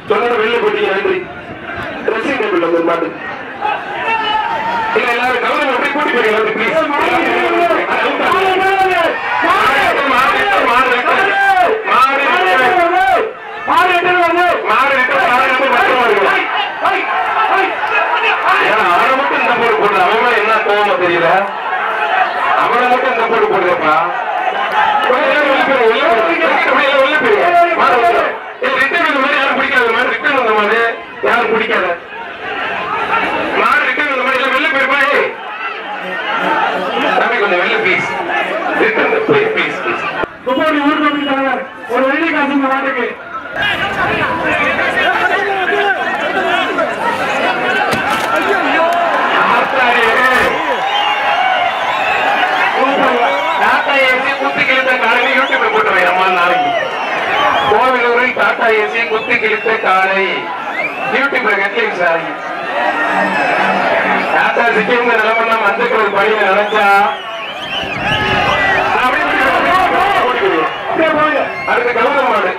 சொன்னது வெளில போட்டீங்க நன்றி ட்ரெஸ்ஸிங் டேபிள் வந்து மாட்டு இல்ல எல்லாரும் கவனம் அப்படியே கூட்டி போய் எல்லாரும் ப்ளீஸ் அவனை மட்டும் இந்த போட்டு போடுற அவன் என்ன கோவம் தெரியல அவனை மட்டும் இந்த போட்டு போடுறப்பா யாரும் பிடிக்காத மாடு ரிட்டர்ன் இந்த மாதிரி எல்லாம் வெளில போயிருப்பா ஏய். தம்பி கொஞ்சம் வெளில please return please please please குப்போடி ஊர் கமிட்டி தலைவர் ஒரு வெள்ளி காசு இந்த மாட்டுக்கு டாடா ஏசி குத்தி கிழித்த காலை யூடியூப்ல போட்டுருவேன் அம்மா நாளைக்கு கோவிலூரில் டாடா ஏசி குத்தி கிழித்த காலை யூடியூப்ல கட்லிங் சாரி டாடா சிக்கிம் நிலமண்ணா மஞ்சள் பணியில நினைச்சா அப்படியே அப்படியே போய் அடுத்த கலந்த மாடு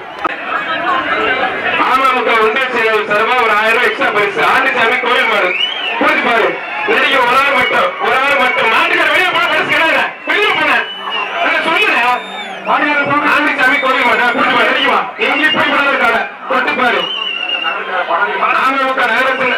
அமமுக ஒன்றிய செயலர் சார்பா ஒரு ஆயிரம் ரூபாய் எக்ஸ்ட்ரா பரிசு ஆண்டிசாமி கோயில் மாடு புரிஞ்சு பாரு நடிக்க ஒரு ஆள் மட்டும் ஒரு ஆள் மட்டும் நாட்டுக்கார வெளியே போன பரிசு கிடையாது வெளியே போன சொல்லுங்க ஆண்டிசாமி கோயில் மாடு புரிஞ்சு பாரு நடிக்குமா எங்கே போய் விடாத இருக்காங்க தொட்டு பாரு அமமுக நகரத்தில்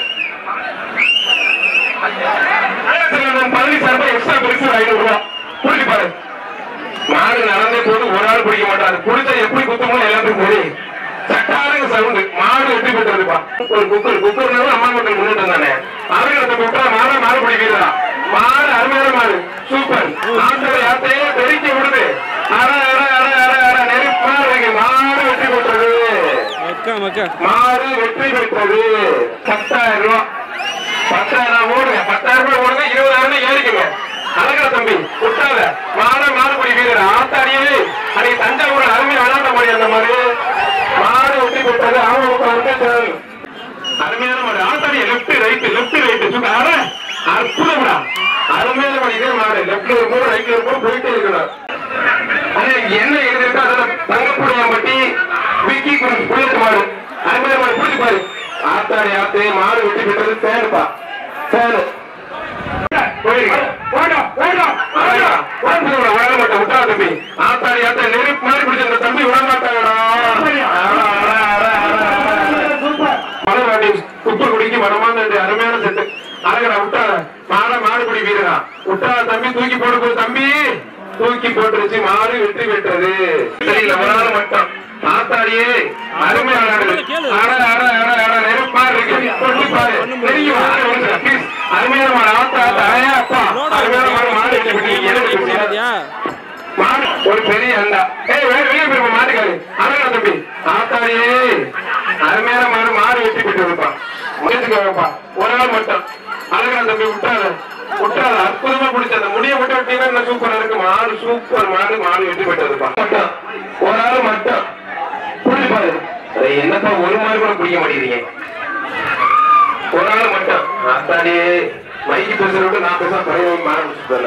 நகரத்தில் பழனி சார்பா எக்ஸ்ட்ரா பரிசு ஒரு ஐநூறு ரூபாய் புரிஞ்சு பாரு மாடு நடந்தே போது ஒரு ஆள் பிடிக்க மாட்டாரு குடிச்சா எப்படி குத்தமோ எல்லாத்துக்கும் தெரியும் சட்டாருங்க சவுண்டு மாடு வெட்டி போட்டுருப்பா ஒரு குக்கர் குக்கர்னா அம்மா மக்கள் முன்னிட்டு தானே அவர்களை விட்டா மாடா மாடு பிடிக்கிறதா மாடு அருமையான மாடு சூப்பர் நாட்டோட யாத்தையே தெரிக்க விடுது அட அட அட அட அட நெருப்பா இருக்கு மாடு வெட்டி போட்டுறது மக்கா மக்கா மாடு வெற்றி பெற்றது பத்தாயிரம் ரூபாய் பத்தாயிரம் ரூபாய் ஓடுங்க பத்தாயிரம் ரூபாய் ஓடுங்க இருபதாயிரம் ஏறிக்குங்க அழகா தம்பி விட்டாத மாட மாடுபடி வீரர் ஆத்தாடியே அன்னைக்கு தஞ்சாவூர் அருமை விளையாட்ட மாதிரி அந்த மாதிரி மாடு வெற்றி பெற்றது அவங்க வந்து அருமையான மாடு ஆத்தாடி லெப்ட் ரைட் லெப்ட் ரைட் சுத்தார அற்புதம்டா அருமையான மாடு இதே மாடு லெப்ட்ல இருக்கும் ரைட்ல இருக்கும் போயிட்டே இருக்கணும் ஆனா என்ன எழுதிருக்கோ அதில் தங்கப்புடையாம்பட்டி விக்கி குரூப் புள்ளட்டு மாடு அருமையான மாடு புரிஞ்சு பாரு ஆத்தாடி ஆத்தே மாடு வெட்டி பெற்றது ஃபேனுப்பா ஃபேனு போயிருங்க வேண்டாம் வேண்டாம் அழகா, உடம்புல ஒரு வளர மாட்டேன், விட்டா தம்பி. ஆத்தாடி ஆத்தா நெருப்பு மாதிரி பிடிச்ச இந்த தம்பி விட மாட்டாங்கடா. அட, அட, அட, அட, அட. சூப்பர் மலைவாடி உப்பு குடிக்கு மனமான ரெண்டு அருமையான செட்டு அழகடா விட்டாத மாட மாடுபிடி வீரரா விட்டாத தம்பி தூக்கி போட்டு போ தம்பி தூக்கி போட்டுருச்சு மாடு வெற்றி பெற்றது தெரியல ஒரு ஆள் மட்டும் ஆத்தாடியே அருமையான ஆடு. அட அட அட அட நெருப்பா இருக்கு கொண்டு பாரு தெரியும் ப்ளீஸ் அருமையான மாடு ஆத்தா ஆத்தா ஐயா, அப்பா அருமையான மாடு மாடு வெற்றி பெற்றீங்க எனக்கு பிடிச்சது. பாத்தியா மாடு ஒரு பெரிய அண்டா ஏய் வெளியே வெளியே போயிருப்பா மாட்டுக்காரு அழகா தம்பி ஆத்தாடியே அருமையான மாடு மாடு வெட்டி போட்டுருப்பா முடிச்சுக்கோங்கப்பா ஒரு நாள் மட்டும் அழகா தம்பி விட்டாத விட்டாத அற்புதமா பிடிச்ச அந்த முடிய மட்டும் வெட்டினா இன்னும் சூப்பரா இருக்கு மாடு சூப்பர் மாடு மாடு வெட்டி போட்டதுப்பா மட்டும் ஒரு ஆள் மட்டும் புரிஞ்சு பாரு ஏய், என்னப்பா ஒரு மாடு கூட பிடிக்க மாட்டேங்கிறீங்க ஒரு ஆள் மட்டும் ஆத்தாடியே மைக்கு பேசுறத விட நான் பேச பழைய மாற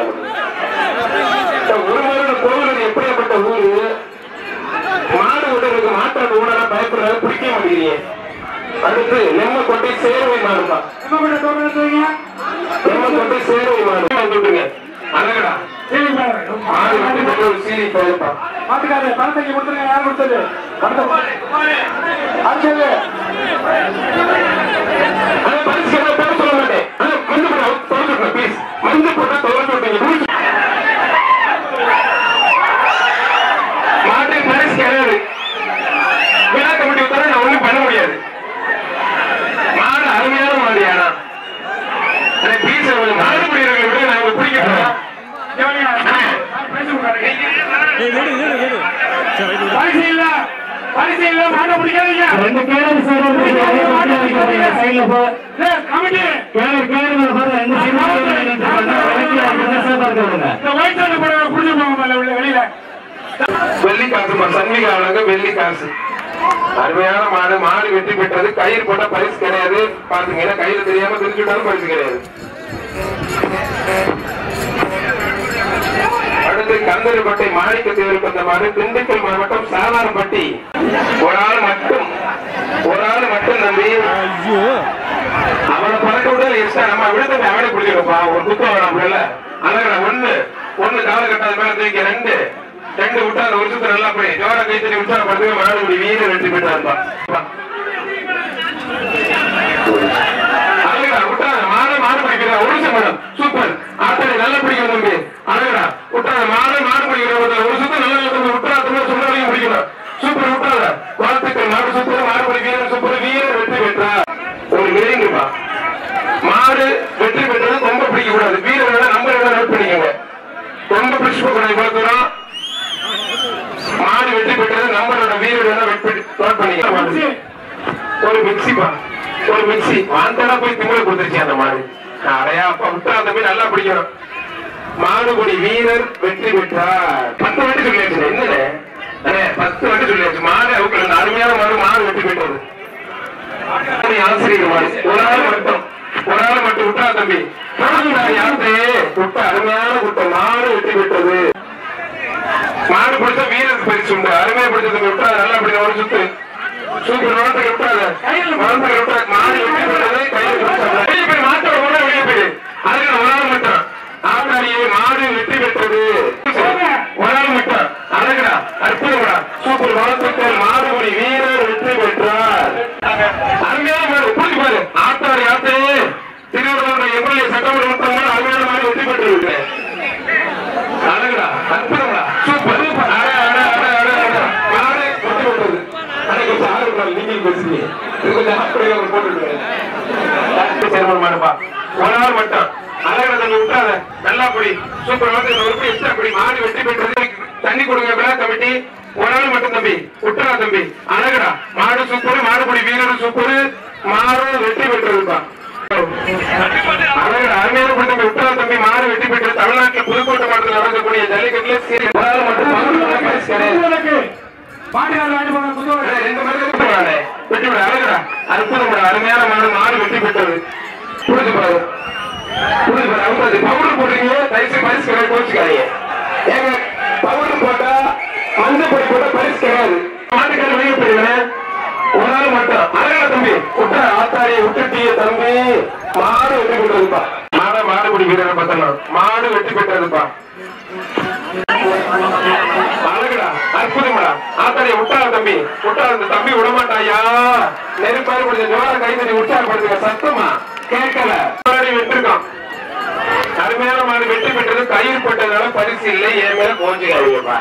ஒரு மாடு கோவில் எப்படியாப்பட்ட ஊரு மாடு விடுறதுக்கு மாட்டாடு ஊடா பயப்படுறாங்க பிடிக்க மாட்டேங்கிறீங்க அடுத்து நெம்ம கொட்டை சேர்வை மாடுப்பா என்ன பண்ண தோணுறீங்க நெம்ம கொட்டை சேர்வை மாடு வந்துட்டுங்க அழகடா சரி பாரு மாடு வெட்டி போட்டு ஒரு சீரி போயிருப்பா மாட்டுக்காரு பணத்தை கொடுத்துருங்க யார் கொடுத்தது பணத்தை அடுத்தது ஆனா பரிசு கேட்டா பேர சொல்ல மாட்டேன் ஆனா மந்து போட தொலைச்சுட்டேன் ப்ளீஸ் மந்து போட்டா தொலைச்சு விட்டீங்க மாட்டு பரிசு கிடையாது விழா கமிட்டி உத்தரவு நான் ஒண்ணும் பண்ண முடியாது மாடு அருமையான மாடு ஆனா ஆனா பீஸ் மாடு பிடிக்கிறவங்களை விட நான் உங்களுக்கு பிடிக்கிறேன் ஏய் விடு விடு விடு சரி ரைட் விடு பரிசு இல்ல பரிசு இல்ல மாட்ட பிடிக்காதீங்க ரெண்டு கேரள சைடுல போ ஏய், கமிட்டி கேரள கேரள பாரு ரெண்டு சைடு இந்த ஒயிட் சட்டை போட புடிச்சு போங்க மேல வெளியில வெள்ளி காசுமா சன்மிகா அவனுக்கு வெள்ளி காசு அருமையான மாடு மாடு வெற்றி பெற்றது கயிறு போட்டா பரிசு கிடையாது பாத்துங்க ஏன்னா கையில தெரியாம தெரிஞ்சுட்டாலும் பரிசு கிடையாது அடுத்து கந்தரிப்பட்டை மாணிக்க தேவர்பட்ட மாடு திண்டுக்கல் மாவட்டம் சாதாரப்பட்டி ஒரு ஆள் மட்டும் ஒரு ஆள் மட்டும் தம்பி ஐயோ அவனை பறக்க விட எக்ஸ்ட்ரா நம்ம விழுந்து அவனே பிடிச்சிருப்பா ஒரு குத்தம் வேணாம் இல்ல அழகா ஒண்ணு ஒண்ணு கால கட்டாத மேல தூக்கி ரெண்டு ரெண்டு விட்டா அந்த ஒரு சுத்தம் நல்லா போய் ஜோர கை தண்ணி விட்டா படுத்து மாடுபடி வீர வெற்றி பெற்றாருப்பா அழகா விட்டா மாடு மாடு பிடிக்கிற ஒரு நிமிஷம் மேடம் சூப்பர் ஆத்தாடி நல்லா பிடிக்கணும் தம்பி அழகா விட்டா மாடு மாடு பிடிக்கிற ஒரு சுத்தம் நல்லா தம்பி விட்டா தம்பி சொல்றாங்க பிடிக்கணும் சூப்பர் விட்டாத வாழ்த்துக்கள் மாடு சூப்பர் மாடு பிடி வீரர் சூப்பர் வீரர் வெற்றி பெற்றார் ஒரு விரைந்துப்பா மாடு வெற்றி பெற்றது ரொம்ப பிடிக்க கூடாது வீரரோட நம்பர் நோட் பண்ணிக்கோங்க ரொம்ப பிடிச்சு போக கூடாது இவ்வளவு தூரம் மாடு வெற்றி பெற்றது நம்பரோட வீரரோட நோட் பண்ணிக்கோங்க ஒரு மிக்சிப்பா ஒரு மிக்சி வாந்தடா போய் திமிர கொடுத்துருச்சு அந்த மாடு அடையா அப்பா விட்டா அந்த மாதிரி நல்லா பிடிக்கணும் மாடுபடி வீரர் வெற்றி பெற்றார் பத்து வாட்டி சொல்லியாச்சு என்னன்னு அண்ணே, பத்து வாட்டி சொல்லியாச்சு மாடு அவுக்கு அந்த அருமையான மாடு மாடு வெற்றி பெற்றது நீ ஆசிரியர் மாடு ஒரு ஆள் மட்டும் ஒரு ஆள் மட்டும் விட்டா தம்பி போதும்டா, யாரு விட்ட அருமையான கூட்டம் மாடு வெற்றி பெற்றது மாடு பிடிச்ச வீரருக்கு பரிசு உண்டு அருமையா பிடிச்சது விட்டா நல்லா அப்படி ஒரு சுத்து சூப்பர் வளர்த்து விட்டாத வளர்த்து விட்டா மாடு வெற்றி பெற்றது கையில் கொடுத்தாங்க வெளியே போய் மாட்டோட கூட வெளியே போய் அதுக்கு ஒரு ஆள் மட்டும் ஆத்தாடியே மாடு வெற்றி பெற்றது ஒரு ஆள் மட்டும் அழகுடா அற்புதம்டா சூப்பர் வளர்த்துக்கள் மாடுபடி வீரர் வெற்றி பெற்றார் அருமையான மாடு புரிஞ்சு பாரு ஆத்தாடி ஆத்தே திருவள்ளுவர் எம்எல்ஏ சட்டமன்ற உறுப்பினர் அருமையான மாடு வெற்றி பெற்று இருக்கிறேன் அழகுடா அற்புதம்டா சூப்பர் அட அட அட அட அட மாடு வெற்றி பெற்றது அன்னைக்கு கொஞ்சம் ஆர்வம் இல்லை, நீங்களும் பேசுறீங்க இது கொஞ்சம் அப்படியே ஒரு போட்டுருக்கேன் சேர்மன் மாடுப்பா ஒரு நாள் மட்டும் அழகா தண்ணி விட்டாத நல்லா குடி சூப்பர் வந்து இந்த உறுப்பு எக்ஸ்ட்ரா குடி மாடு வெற்றி பெற்றது தண்ணி கொடுங்க விழா கமிட்டி ஒரு நாள் மட்டும் தம்பி விட்டுறா தம்பி அழகுடா மாடு சூப்பர் மாடுபடி வீரர் சூப்பர் மாடு வெற்றி பெற்றதுப்பா அழகுடா அருமையான குடி தம்பி விட்டுறா தம்பி மாடு வெற்றி பெற்றது தமிழ்நாட்டில் புதுக்கோட்டை மாவட்டத்தில் நடக்கக்கூடிய ஜல்லிக்கட்டுல சீரி ஒரு நாள் மட்டும் பங்கு பரிசு கிடையாது. பாண்டியார் வாங்கி போன புதுவை ரெண்டு பேரும் வெற்றி விடாதே. வெற்றி விட அழகுடா அற்புதம் அருமையான மாடு மாடு வெற்றி பெற்றது புரிஞ்சு பாரு புரிஞ்சு பாரு ஐம்பது பவுடர் போடுறீங்க தயவுசெய்து பரிசு கிடையாது கோச்சுக்காதீங்க ஏங்க பவுடர் போட்டா மஞ்சள் பொடி போட்டா பரிசு கிடையாது மாட்டுக்கார வெளியே போயிருங்க ஒரு நாள் மட்டும் அழகா தம்பி விட்ட ஆத்தாரி விட்டுட்டிய தம்பி மாடு வெற்றி பெற்றதுப்பா மாட மாடு பிடி வீரரை பார்த்தலாம் மாடு வெற்றி பெற்றதுப்பா அழகுடா அற்புதம்டா ஆத்தாடிய விட்டா தம்பி விட்டா அந்த தம்பி விடமாட்டாயா நெருப்பாரு பிடிச்ச ஜோர கை தண்ணி உற்சாகப்படுத்துங்க சத்தமா கேட்கல முன்னாடி விட்டுருக்கான் அருமையான மாடு வெற்றி பெற்றது கயிறு போட்டதுனால பரிசு இல்லை என் மேல கோஞ்சுக்காதீங்கப்பா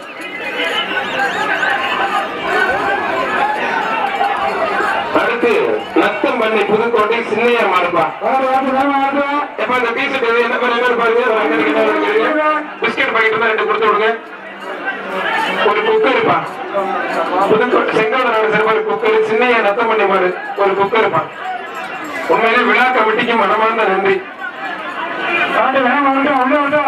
அடுத்து நத்தம் பண்ணி புதுக்கோட்டை சின்னையா மாடுப்பா எப்ப இந்த பீஸ் என்ன பேர் என்ன பாருங்க பிஸ்கட் பாக்கெட் தான் ரெண்டு கொடுத்து விடுங்க ஒரு குக்கருப்பா புதுக்கோட்டை செங்கோட நாடு சிறப்பான குக்கர் சின்னையா நத்தம் பண்ணி மாடு ஒரு குக்கருப்பா உண்மையிலே விழா கமிட்டிக்கு மனமார்ந்த நன்றி வாண்டி வேணாம் வாண்டி உள்ளே வந்தோம்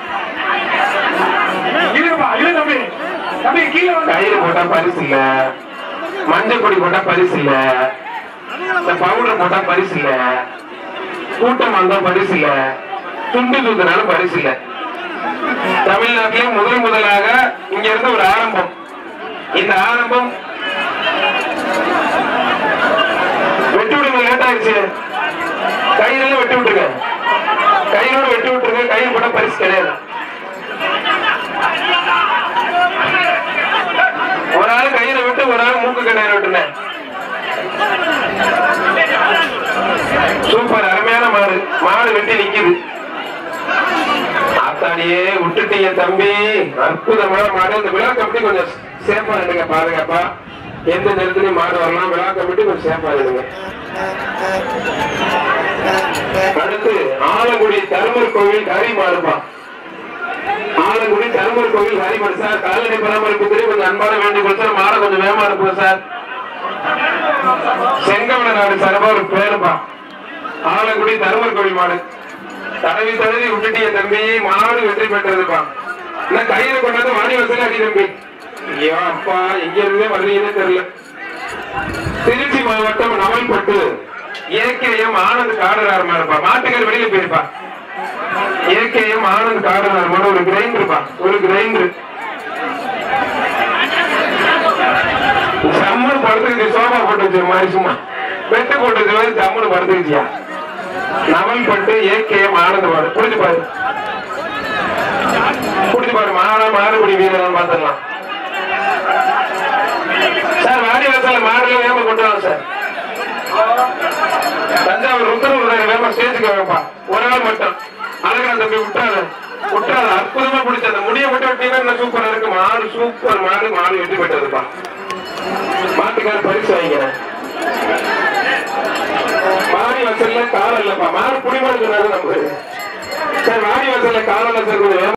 இருப்பா இரு தம்பி தம்பி கீழே வந்து கயிறு போட்டா பரிசு இல்ல மஞ்சள் பொடி போட்டா பரிசு இல்ல இந்த பவுடர் போட்டா பரிசு இல்ல கூட்டம் வந்தா பரிசு இல்ல துண்டு தூக்குனாலும் பரிசு இல்ல தமிழ்நாட்டிலே முதல் முதலாக இங்க இருந்து ஒரு ஆரம்பம் இந்த ஆரம்பம் வெட்டி விடுங்க லேட் ஆயிடுச்சு கயிறுல வெட்டி விட்டுருங்க கயிறோட வெட்டி விட்டுருங்க கயிறு போட்டா பரிசு கிடையாது ஒரு ஆள் கையில விட்டு ஒரு ஆள் மூக்கு கடையில விட்டுனேன் சூப்பர் அருமையான மாடு மாடு வெட்டி நிக்குது ஆத்தாடியே விட்டுட்டீங்க தம்பி அற்புதமான மாடு இந்த விழா கமிட்டி கொஞ்சம் சேஃபா இருங்க பாருங்கப்பா எந்த நேரத்துலயும் மாடு வரலாம் விழா கமிட்டி கொஞ்சம் சேஃபா இருங்க அடுத்து ஆலங்குடி தருமர் கோவில் கறி மாடுப்பா ஆலங்குடி தருமர் கோவில் ஹரிமன் சார் கால்நடை பராமரிப்புத்துறை கொஞ்சம் அன்பான வேண்டுகோள் சார் மாட கொஞ்சம் வேகமா அனுப்புங்க சார் செங்கமல நாடு சார்பா ஒரு பேருப்பா ஆலங்குடி தருமர் கோவில் மாடு தடவி தடவி விட்டுட்டிய தம்பி மாடு வெற்றி பெற்றதுப்பா என்ன கையில கொண்டாந்து வாணி வசதி அடி தம்பி ஐயோ அப்பா எங்க இருந்தே வர்றீங்கன்னு தெரியல திருச்சி மாவட்டம் நவல்பட்டு ஏகேஎம் ஆனந்த் காடுறாருமா இருப்பா மாட்டுக்கர் வெளியில போயிருப்பா ஏகேஎம் ஆனந்த் காடுறாருமான ஒரு கிரைண்டர்ப்பா ஒரு கிரைண்டர் செம்ம படுத்துக்கிச்சு சோபா போட்டு வச்சு மாதிரி சும்மா பெட்டு போட்டு வச்ச மாதிரி ஜம்முன்னு படுத்துக்கிச்சியா நவல் பட்டு ஏகேஎம் ஆனந்த பாடு புடிச்சு பாரு புடிச்சு பாரு மாற மாறுபடி வீரர்கள் பார்த்துடலாம் சார் வாடி வாசல்ல மாடல வேம கொண்டு வாங்க சார் தஞ்சாவூர் ருத்ரூர் வேம ஸ்டேஜுக்கு வேப்பா ஒரு ஆள் மட்டும் அழகா தம்பி விட்டாத விட்டாத அற்புதமா பிடிச்ச அந்த முடிய மட்டும் விட்டீங்கன்னா இன்னும் சூப்பரா இருக்கு மாடு சூப்பர் மாடு மாடு வெட்டி போயிட்டதுப்பா மாட்டுக்கார பரிசு வாங்கிக்கிறேன் வாடி வாசல்ல காலம் இல்லப்பா மாடு புடிமாடு சொன்னாரு நம்ம சார் வாடி வாசல்ல காலம் இல்ல சார் கொஞ்சம்